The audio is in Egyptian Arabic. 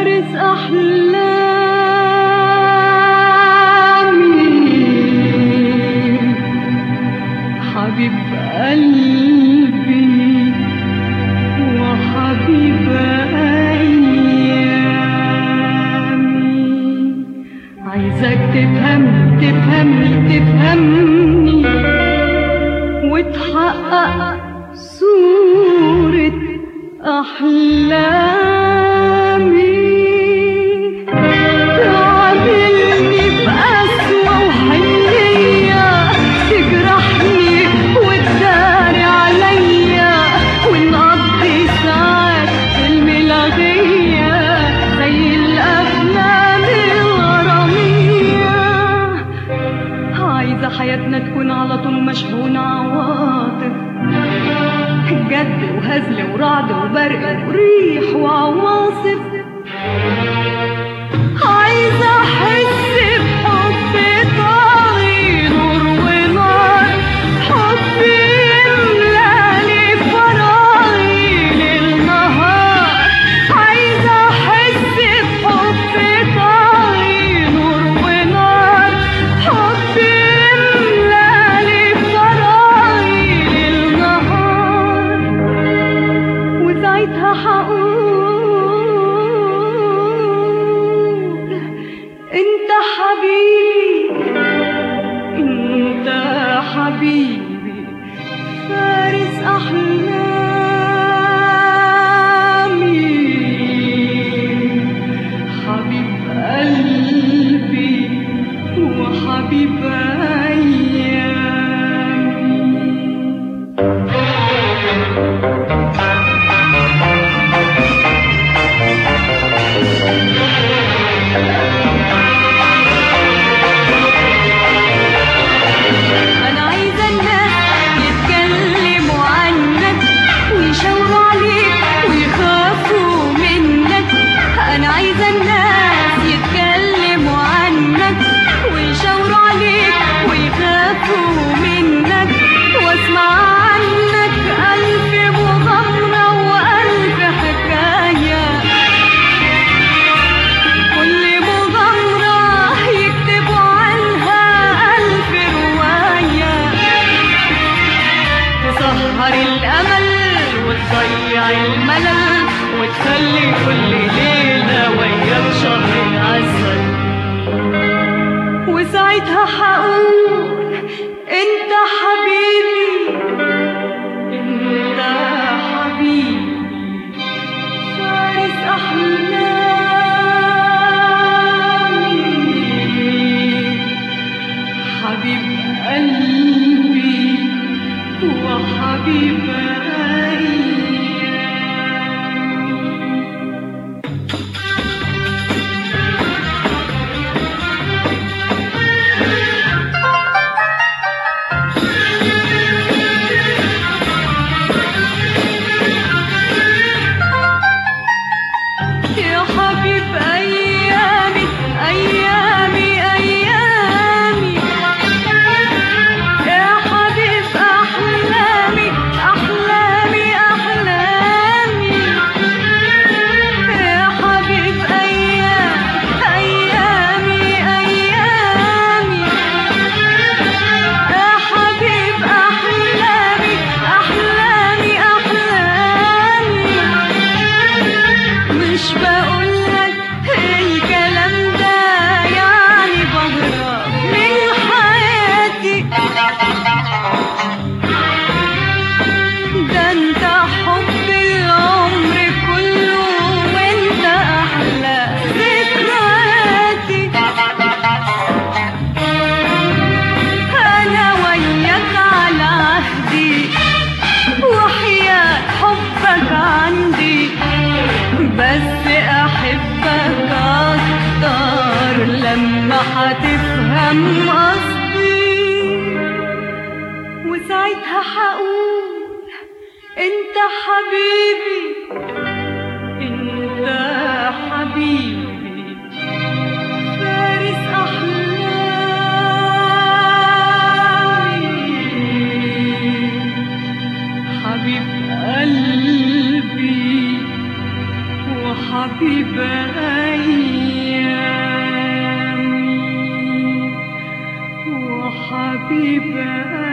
فارس أحلامي حبيب قلبي وحبيب أيامي عايزك تفهم تفهمني تفهمني وتحقق صورة أحلامي تعاملني بقسوة وحنية تجرحني وتداري عليا ونقضي ساعات في الملاغية زي الأفلام الغرامية عايزة حياتنا تكون على طول مشحونة عواطف جد وهزل ورعد وبرق وريح وعواصف عايزة أحس بحب طاغي نور ونار حب يملالي فراغي للنهار عايزة أحس بحب طاغي نور ونار حب يملالي فراغي للنهار وساعتها هقول انت حبيبي انت حبيبي فارس احلامي حبيب قلبي وحبيب ايامي أنا عايزة الناس يتكلموا عنك ويشاوروا عليك ويخافوا منك أنا عايزة الناس يتكلموا عنك ويشاوروا عليك ويخافوا منك واسمع عنك ألف مغامرة وألف حكاية كل مغامرة يكتبوا عنها ألف رواية تسهر الأمل وتضيع الملل وتخلي كل ليلة وياك شهر العسل وساعتها هقول انت حبيبي انت حبيبي فارس أحلامي حبيب قلبي وحبيب أيامي يا حبيب أيامي أيامي أيامي يا حبيب أحلامي أحلامي أحلامي يا حبيب أيام أيامي أيامي يا حبيب أحلامي أحلامي أحلامي مش بقولك الكلام ده يعني بهرب من حياتي ده انت حب العمر كله وانت احلى ذكرياتي انا وياك على عهدي وحياة حبك عندي بس احبك اكتر لما هتفهم قصدي وساعتها هقول انت حبيبي انت حبيبي فارس احلامي حبيب قلبي وحبيب أيامي وحبيب